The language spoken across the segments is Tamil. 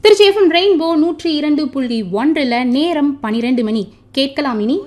திருச்சி எஃப்எம் ரெயின்போ நூற்றி இரண்டு புள்ளி ஒன்றில் நேரம் பனிரெண்டு மணி கேட்கலாம் இனி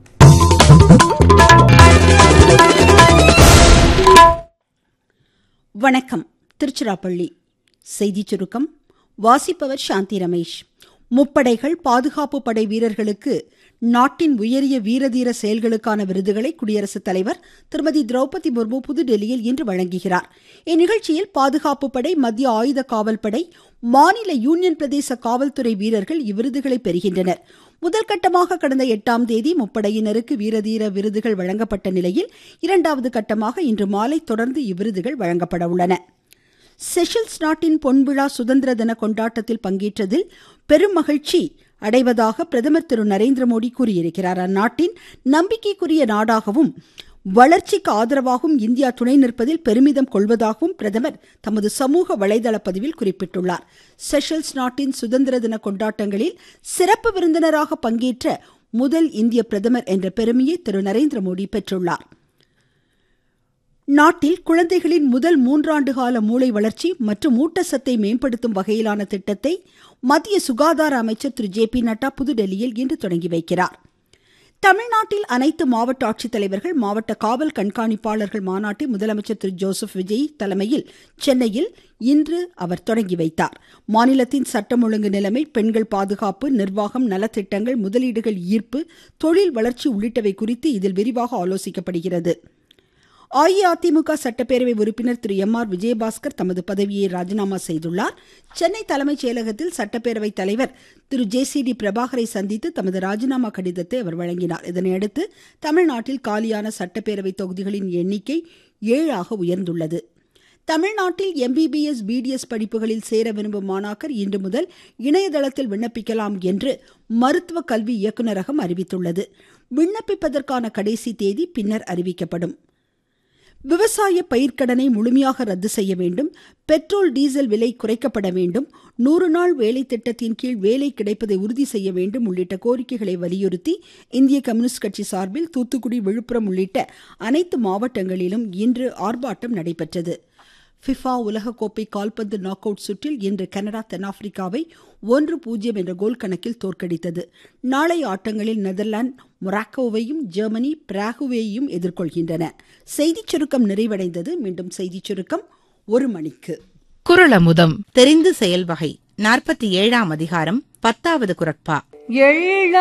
வணக்கம் திருச்சிராப்பள்ளி செய்திச் சுருக்கம் வாசிப்பவர் சாந்தி ரமேஷ் முப்படைகள் பாதுகாப்பு படை வீரர்களுக்கு நாட்டின் உயரிய வீரதீர செயல்களுக்கான விருதுகளை குடியரசுத் தலைவர் திருமதி திரௌபதி முர்மு புதுடெல்லியில் இன்று வழங்குகிறார் இந்நிகழ்ச்சியில் பாதுகாப்பு படை மத்திய ஆயுத காவல் படை மாநில யூனியன் பிரதேச காவல்துறை வீரர்கள் இவ்விருதுகளை பெறுகின்றனர் முதல் கட்டமாக கடந்த எட்டாம் தேதி முப்படையினருக்கு வீரதீர விருதுகள் வழங்கப்பட்ட நிலையில் இரண்டாவது கட்டமாக இன்று மாலை தொடர்ந்து இவ்விருதுகள் வழங்கப்பட உள்ளன செஷல்ஸ் நாட்டின் பொன்விழா சுதந்திர தின கொண்டாட்டத்தில் பங்கேற்றதில் பெரும் மகிழ்ச்சி அடைவதாக பிரதமர் திரு நரேந்திர மோடி கூறியிருக்கிறார் அந்நாட்டின் நம்பிக்கைக்குரிய நாடாகவும் வளர்ச்சிக்கு ஆதரவாகவும் இந்தியா துணை நிற்பதில் பெருமிதம் கொள்வதாகவும் பிரதமர் தமது சமூக வலைதள பதிவில் குறிப்பிட்டுள்ளார் செஷல்ஸ் நாட்டின் சுதந்திர தின கொண்டாட்டங்களில் சிறப்பு விருந்தினராக பங்கேற்ற முதல் இந்திய பிரதமர் என்ற பெருமையை திரு நரேந்திர மோடி பெற்றுள்ளார் நாட்டில் குழந்தைகளின் முதல் மூன்றாண்டு கால மூளை வளர்ச்சி மற்றும் ஊட்டச்சத்தை மேம்படுத்தும் வகையிலான திட்டத்தை மத்திய சுகாதார அமைச்சர் திரு ஜே பி நட்டா புதுடெல்லியில் இன்று தொடங்கி வைக்கிறார் தமிழ்நாட்டில் அனைத்து மாவட்ட ஆட்சித்தலைவர்கள் மாவட்ட காவல் கண்காணிப்பாளர்கள் மாநாட்டை முதலமைச்சர் திரு ஜோசப் விஜய் தலைமையில் சென்னையில் இன்று அவர் தொடங்கி வைத்தார் மாநிலத்தின் சட்டம் ஒழுங்கு நிலைமை பெண்கள் பாதுகாப்பு நிர்வாகம் நலத்திட்டங்கள் முதலீடுகள் ஈர்ப்பு தொழில் வளர்ச்சி உள்ளிட்டவை குறித்து இதில் விரிவாக ஆலோசிக்கப்படுகிறது அஇஅதிமுக சட்டப்பேரவை உறுப்பினர் திரு எம் ஆர் விஜயபாஸ்கர் தமது பதவியை ராஜினாமா செய்துள்ளார் சென்னை தலைமைச் செயலகத்தில் சட்டப்பேரவை தலைவர் திரு ஜே சி டி பிரபாகரை சந்தித்து தமது ராஜினாமா கடிதத்தை அவர் வழங்கினார் இதனையடுத்து தமிழ்நாட்டில் காலியான சட்டப்பேரவை தொகுதிகளின் எண்ணிக்கை ஏழாக உயர்ந்துள்ளது தமிழ்நாட்டில் எம்பிபிஎஸ் பிடிஎஸ் படிப்புகளில் சேர விரும்பும் மாணாக்கர் இன்று முதல் இணையதளத்தில் விண்ணப்பிக்கலாம் என்று மருத்துவ கல்வி இயக்குநரகம் அறிவித்துள்ளது விண்ணப்பிப்பதற்கான கடைசி தேதி பின்னர் அறிவிக்கப்படும் விவசாய பயிர்க்கடனை முழுமையாக ரத்து செய்ய வேண்டும் பெட்ரோல் டீசல் விலை குறைக்கப்பட வேண்டும் நூறு நாள் வேலை திட்டத்தின் கீழ் வேலை கிடைப்பதை உறுதி செய்ய வேண்டும் உள்ளிட்ட கோரிக்கைகளை வலியுறுத்தி இந்திய கம்யூனிஸ்ட் கட்சி சார்பில் தூத்துக்குடி விழுப்புரம் உள்ளிட்ட அனைத்து மாவட்டங்களிலும் இன்று ஆர்ப்பாட்டம் நடைபெற்றது ஃபிஃபா உலகக்கோப்பை கால்பந்து நாக் அவுட் சுற்றில் இன்று கனடா தென்னாப்பிரிக்காவை ஒன்று பூஜ்ஜியம் என்ற கோல் கணக்கில் தோற்கடித்தது நாளை ஆட்டங்களில் நெதர்லாந்து மொராக்கோவையும் ஜெர்மனி பிராகுவேயையும் எதிர்கொள்கின்றன செய்திச் சுருக்கம் நிறைவடைந்தது மீண்டும் செய்திச் சுருக்கம் ஒரு மணிக்கு குரலமுதம் தெரிந்து செயல்வகை நாற்பத்தி ஏழாம் அதிகாரம் பத்தாவது குரட்பா எள்ள